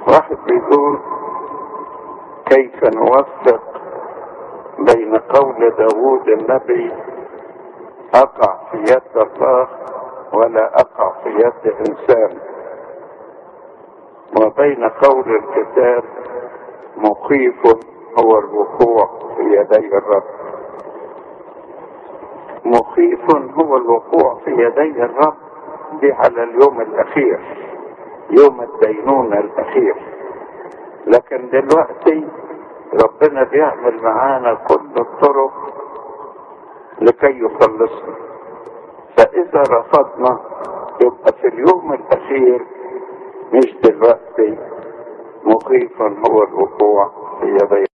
واحد بيقول كيف نوفق بين قول داوود النبي أقع في يد الله ولا أقع في يد إنسان وبين قول الكتاب مخيف هو الوقوع في يدي الرب مخيف هو الوقوع في يدي الرب دي على اليوم الأخير يوم الدينونة الأخير لكن دلوقتي ربنا بيعمل معانا كل الطرق لكي يخلصنا فإذا رفضنا يبقى في اليوم الأخير مش دلوقتي مخيفا هو الوقوع في يدي